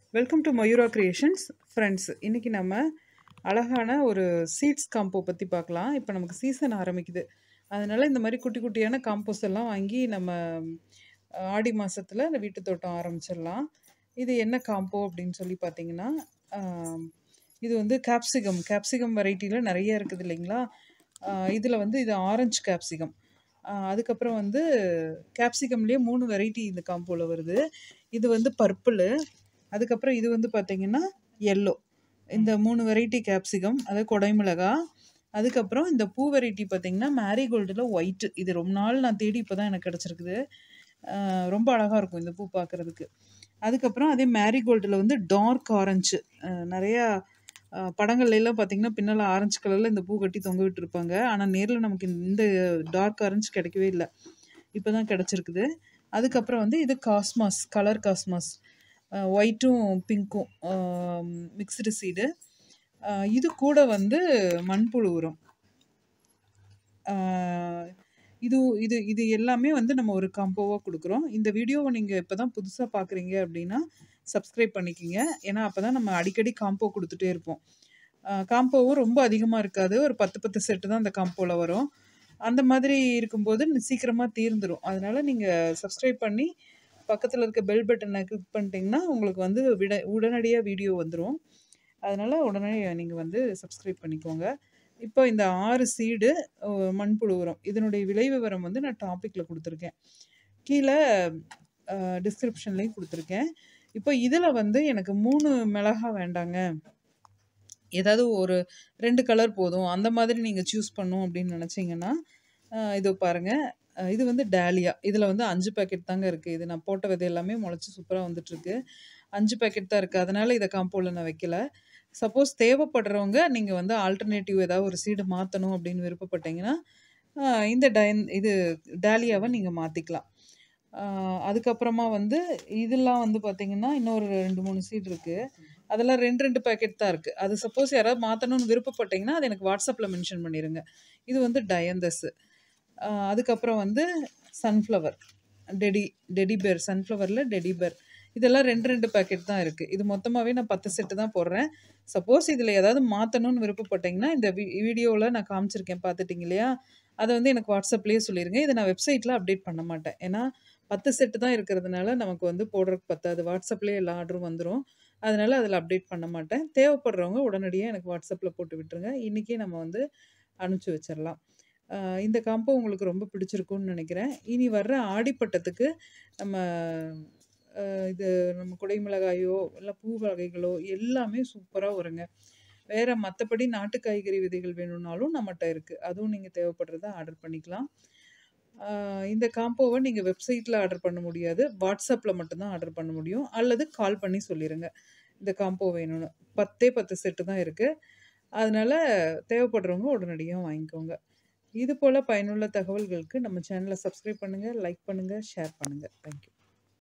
welcome to Mayura creations friends இன்றைக்கி நம்ம அழகான ஒரு சீட்ஸ் காம்போ பற்றி பார்க்கலாம் இப்போ நமக்கு சீசன் ஆரம்பிக்குது அதனால் இந்த மாதிரி குட்டி குட்டியான காம்போஸ் எல்லாம் வாங்கி நம்ம அஹ், ஆடி மாதத்தில் இந்த வீட்டு தோட்டம் ஆரம்பிச்சிடலாம் இது என்ன காம்போ அப்படின்னு சொல்லி பார்த்தீங்கன்னா ஆம், இது வந்து கேப்சிகம் கேப்சிகம் வெரைட்டியில் நிறைய இருக்குது இல்லைங்களா இதில் வந்து இது ஆரஞ்சு கேப்சிகம் அதுக்கப்புறம் வந்து கேப்சிகம்லேயே மூணு வெரைட்டி இந்த காம்போவில் வருது இது வந்து பர்பிள் அதுக்கப்புறம் இது வந்து பார்த்தீங்கன்னா எல்லோ இந்த மூணு வெரைட்டி கேப்சிகம் அதாவது கொடைமிளகா அதுக்கப்புறம் இந்த பூ வெரைட்டி பார்த்தீங்கன்னா மேரிகோல்டில் ஒயிட்டு இது ரொம்ப நாள் நான் தேடி இப்போ தான் எனக்கு கிடச்சிருக்குது ஆஹ் ரொம்ப அழகாக இருக்கும் இந்த பூ பார்க்குறதுக்கு அதுக்கப்புறம் அதே மேரிகோல்டில் வந்து டார்க் ஆரஞ்சு நிறையா ஆஹ் படங்கள்ல எல்லாம் பார்த்தீங்கன்னா பின்னால் ஆரஞ்சு கலரில் இந்த பூ கட்டி தொங்க விட்டுருப்பாங்க ஆனால் நேரில் நமக்கு இந்த டார்க் ஆரஞ்சு கிடைக்கவே இல்லை இப்போ தான் கிடச்சிருக்குது அதுக்கப்புறம் வந்து இது காஸ்மாஸ் கலர் காஸ்மாஸ் ஒயிட்டும் பிங்க்கும் மிக்ஸ்டு சீடு இது கூட வந்து மண்புழு உரம் ஆஹ் இது இது இது எல்லாமே வந்து நம்ம ஒரு காம்போவாக கொடுக்குறோம் இந்த வீடியோவை நீங்கள் இப்போ தான் புதுசாக பார்க்குறீங்க அப்படின்னா சப்ஸ்கிரைப் பண்ணிக்கிங்க ஏன்னா அப்போ தான் நம்ம அடிக்கடி காம்போ கொடுத்துட்டே இருப்போம் காம்போவும் ரொம்ப அதிகமாக இருக்காது ஒரு பத்து பத்து செட்டு தான் அந்த காம்போவில் வரும் அந்த மாதிரி இருக்கும்போது சீக்கிரமாக தீர்ந்துடும் அதனால் நீங்கள் சப்ஸ்கிரைப் பண்ணி பக்கத்தில் இருக்க பெல் பட்டனை கிளிக் பண்ணிட்டீங்கன்னா உங்களுக்கு வந்து விட உடனடியாக வீடியோ வந்துடும் அதனால் உடனே நீங்கள் வந்து சப்ஸ்கிரைப் பண்ணிக்கோங்க இப்போ இந்த ஆறு சீடு மண்புழு உரம் இதனுடைய விலை விவரம் வந்து நான் டாப்பிக்கில் கொடுத்துருக்கேன் கீழே டிஸ்கிரிப்ஷன்லேயும் கொடுத்துருக்கேன் இப்போ இதில் வந்து எனக்கு மூணு மிளகா வேண்டாங்க ஏதாவது ஒரு ரெண்டு கலர் போதும் அந்த மாதிரி நீங்கள் சூஸ் பண்ணும் அப்படின்னு நினச்சிங்கன்னா இதோ பாருங்கள் அஹ் இது வந்து டேலியா இதில் வந்து அஞ்சு பேக்கெட் தாங்க இருக்குது இது நான் போட்ட விதை எல்லாமே முளைச்சி சூப்பராக வந்துட்டுருக்கு அஞ்சு பேக்கெட் தான் இருக்குது அதனால் இதை காம்போவில் நான் வைக்கல சப்போஸ் தேவைப்படுறவங்க நீங்கள் வந்து ஆல்டர்னேட்டிவ் ஏதாவது ஒரு சீடு மாற்றணும் அப்படின்னு விருப்பப்பட்டீங்கன்னா ஆஹ் இந்த டைன் இது டேலியாவை நீங்கள் மாற்றிக்கலாம் அதுக்கப்புறமா வந்து இதெல்லாம் வந்து பார்த்தீங்கன்னா இன்னொரு ரெண்டு மூணு சீட் இருக்குது அதெல்லாம் ரெண்டு ரெண்டு பேக்கெட் தான் இருக்குது அது சப்போஸ் யாராவது மாற்றணும்னு விருப்பப்பட்டீங்கன்னா அது எனக்கு வாட்ஸ்அப்பில் மென்ஷன் பண்ணிடுங்க இது வந்து டயந்தஸ்ஸு அதுக்கப்புறம் வந்து sunflower teddy teddy bear சன்ஃப்ளவரில் teddy bear இதெல்லாம் ரெண்டு ரெண்டு பேக்கெட் தான் இருக்குது இது மொத்தமாகவே நான் பத்து செட்டு தான் போடுறேன் சப்போஸ் இதில் ஏதாவது மாற்றணும்னு விருப்பப்பட்டீங்கன்னா இந்த வீ வீடியோவில் நான் காமிச்சிருக்கேன் பார்த்துட்டிங்க இல்லையா அதை வந்து எனக்கு வாட்ஸ்அப்லேயே சொல்லிடுங்க இதை நான் வெப்சைட்டில் அப்டேட் பண்ண மாட்டேன் ஏன்னா பத்து செட்டு தான் இருக்கிறதுனால நமக்கு வந்து போடுறதுக்கு பத்தாது வாட்ஸ்அப்லேயே எல்லா ஆர்டரும் வந்துடும் அதனால் அதில் அப்டேட் பண்ண மாட்டேன் தேவைப்படுறவங்க உடனடியாக எனக்கு வாட்ஸ்அப்பில் போட்டு விட்டுருங்க இன்றைக்கே நம்ம வந்து அனுப்பிச்சி வச்சிடலாம் ஆஹ் இந்த காம்போ உங்களுக்கு ரொம்ப பிடிச்சிருக்கும்னு நினைக்கிறேன் இனி வர்ற ஆடிப்பட்டத்துக்கு நம்ம ஆஹ் இது நம்ம குடைமிளகாயோ இல்லை பூ வகைகளோ எல்லாமே சூப்பராக வருங்க வேறு மற்றபடி நாட்டு காய்கறி விதைகள் வேணும்னாலும் நம்மகிட்ட இருக்குது அதுவும் நீங்கள் தேவைப்படுறத ஆர்டர் பண்ணிக்கலாம் ஆஹ் இந்த காம்போவை நீங்கள் வெப்சைட்டில் ஆர்டர் பண்ண முடியாது வாட்ஸ்அப்பில் மட்டும்தான் ஆர்டர் பண்ண முடியும் அல்லது கால் பண்ணி சொல்லிடுங்க இந்த காம்போ வேணும்னு பத்தே பத்து செட்டு தான் இருக்குது அதனால் தேவைப்படுறவங்க உடனடியாக வாங்கிக்கோங்க இது போல் பயனுள்ள தகவல்களுக்கு நம்ம சேனலை சப்ஸ்கிரைப் பண்ணுங்கள் லைக் பண்ணுங்கள் ஷேர் பண்ணுங்கள் தேங்க்யூ